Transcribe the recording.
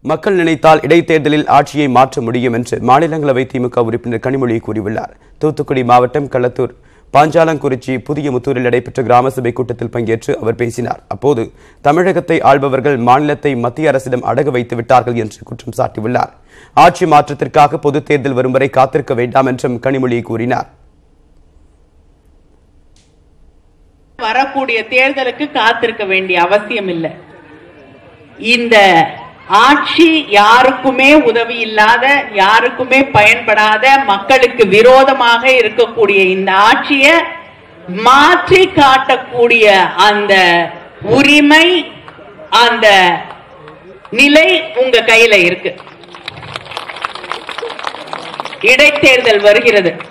மக்கள் நினைத்தால் இடைத்தேர்தலில் ஆட்சியை மாற்ற முடியும் என்று மாநிலங்களவை திமுக உறுப்பினர் கனிமொழி கூறியுள்ளார் தூத்துக்குடி மாவட்டம் களத்தூர் பாஞ்சாலங்குறிச்சி புதிய முத்தூரில் நடைபெற்ற கிராம சபை கூட்டத்தில் பங்கேற்று அவர் பேசினார் அப்போது தமிழகத்தை ஆள்பவர்கள் மாநிலத்தை மத்திய அரசிடம் அடகு வைத்து விட்டார்கள் என்று குற்றம் சாட்டியுள்ளார் ஆட்சி மாற்றத்திற்காக பொதுத் தேர்தல் வரும் வரை காத்திருக்க வேண்டாம் என்றும் கனிமொழி கூறினார் வரக்கூடிய தேர்தலுக்கு காத்திருக்க வேண்டிய அவசியம் இல்லை இந்த ஆட்சி யாருக்குமே உதவி இல்லாத யாருக்குமே பயன்படாத மக்களுக்கு விரோதமாக இருக்கக்கூடிய இந்த ஆட்சியை மாற்றி காட்டக்கூடிய அந்த உரிமை அந்த நிலை உங்க கையில இருக்கு இடைத்தேர்தல் வருகிறது